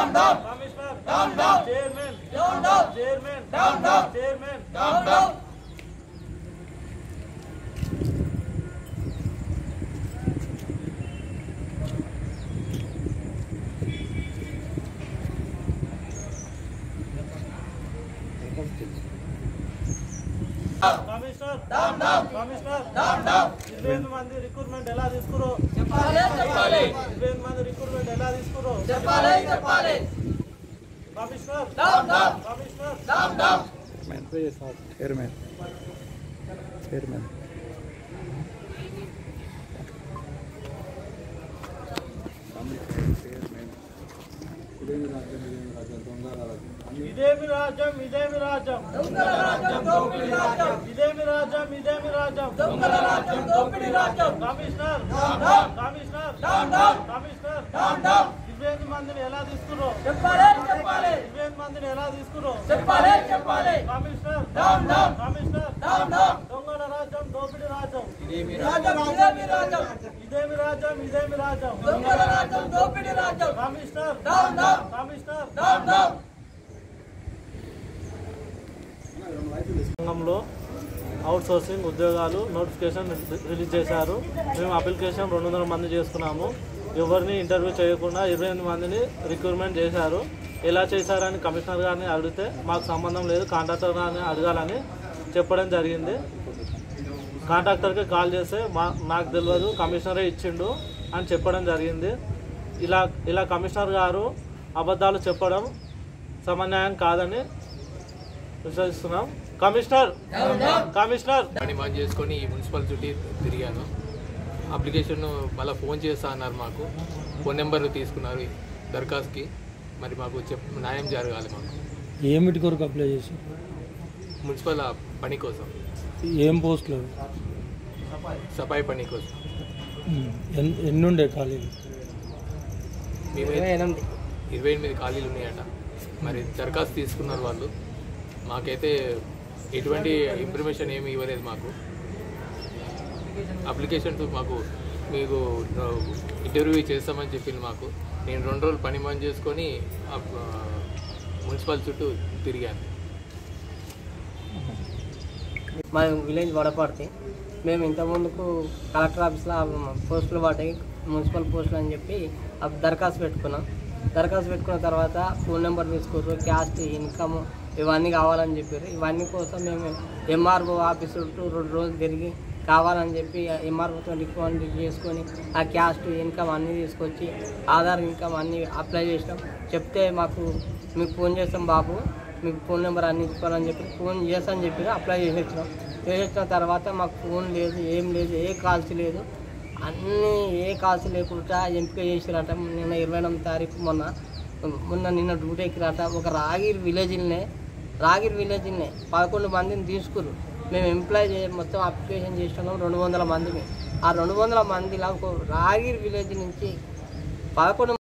commissioner chairman chairman chairman commissioner commissioner ఇరవై ఎనిమిది మంది రిక్రూట్మెంట్ ఎలా తీసుకురో ఇరవై ఎనిమిది మంది రిక్రూట్మెంట్ ఎలా తీసుకురో కమిషనర్ కమిషనర్ చైర్మన్ చైర్మన్ ఇదేమి రాజ్యం ఇదేమి రాజ్యం ఇదేమి రాజ్యం ఇదేమి రాజ్యం కమిషనర్ కమిషనర్ కమిషనర్ ఇరవై ఎనిమిది మందిని ఎలా తీసుకురో ఇరవై ఎనిమిది మందిని ఎలా తీసుకురో కమిషనర్ కమిషనర్ దొంగల రాజ్యం దోపిడి రాజ్యం ఇదేమి రాజ్యం ఇదేమి రాజ్యం కమిషనర్ కమిషనర్ రంగంలో అవుట్ సోర్సింగ్ ఉద్యోగాలు నోటిఫికేషన్ రిలీజ్ చేశారు మేము అప్లికేషన్ రెండు వందల మంది చేసుకున్నాము ఎవరిని ఇంటర్వ్యూ చేయకుండా ఇరవై ఎనిమిది మందిని రిక్రూట్మెంట్ చేశారు ఎలా చేశారని కమిషనర్ గారిని అడిగితే మాకు సంబంధం లేదు కాంట్రాక్టర్ గారిని అడగాలని చెప్పడం జరిగింది కాంట్రాక్టర్కి కాల్ చేస్తే మా నాకు తెలియదు కమిషనరే ఇచ్చిండు అని చెప్పడం జరిగింది ఇలా ఇలా కమిషనర్ గారు అబద్ధాలు చెప్పడం సమన్యాయం కాదని విశ్వసిస్తున్నాం కమిషనర్ కమిషనర్ పని బంద్ చేసుకొని ఈ మున్సిపల్ చుట్టి తిరిగాను అప్లికేషన్ మళ్ళీ ఫోన్ చేస్తా అన్నారు మాకు ఫోన్ నెంబర్ తీసుకున్నారు దరఖాస్తుకి మరి మాకు చెప్ న్యాయం జరగాలి మాకు ఏమిటి కొరకు అప్లై చేసి మున్సిపల్ పని కోసం ఏం పోస్టులు సఫాయి పని కోసం ఎన్ ఎన్నుండే ఖాళీలు మేమైతే ఇరవై ఎనిమిది ఖాళీలు ఉన్నాయట మరి దరఖాస్తు తీసుకున్నారు వాళ్ళు మాకైతే ఎటువంటి ఇన్ఫర్మేషన్ ఏమి ఇవ్వలేదు మాకు అప్లికేషన్స్ మాకు మీకు ఇంటర్వ్యూ చేస్తామని చెప్పింది మాకు నేను రెండు రోజులు పని బంద్ చేసుకొని ఆ, మున్సిపల్ చుట్టూ తిరిగాను మా విలేజ్ వడపడితే మేము ఇంతకుముందుకు కలెక్టర్ ఆఫీస్లో పోస్టులు పడ్డాయి మున్సిపల్ పోస్టులు అని చెప్పి ఆ దరఖాస్తు పెట్టుకున్నాం దరఖాస్తు పెట్టుకున్న తర్వాత ఫోన్ నెంబర్ తీసుకుర్రు క్యాస్ట్ ఇన్కమ్ ఇవన్నీ కావాలని చెప్పారు ఇవన్నీ కోసం మేము ఎంఆర్ఓ ఆఫీస్ చుట్టూ రెండు రోజులు తిరిగి కావాలని చెప్పి ఎంఆర్ఓతో రికమెండ్ చేసుకొని ఆ క్యాస్ట్ ఇన్కమ్ అన్నీ తీసుకొచ్చి ఆధార్ ఇన్కమ్ అన్నీ అప్లై చేసినాం చెప్తే మాకు మీకు ఫోన్ చేస్తాం బాబు మీకు ఫోన్ నెంబర్ అన్ని ఇచ్చుకోవాలని చెప్పి ఫోన్ చేస్తాను చెప్పి అప్లై చేసేసినాం చేసేసిన తర్వాత మాకు ఫోన్ లేదు ఏం లేదు ఏ కాల్స్ లేదు అన్నీ ఏ కాల్స్ లేకుండా ఎంపిక చేసిరట నిన్న ఇరవై ఎనిమిది తారీఖు మొన్న మొన్న నిన్న డ్యూటీకి రాట ఒక రాగిర్ విలేజ్నే రాగిర్ విలేజ్నే పదకొండు మందిని తీసుకురు మేము ఎంప్లాయ్ చే మొత్తం అప్లికేషన్ చేసినాం రెండు వందల మందిని ఆ రెండు వందల మందిలో ఒక రాగిర్ విలేజ్ నుంచి పదకొండు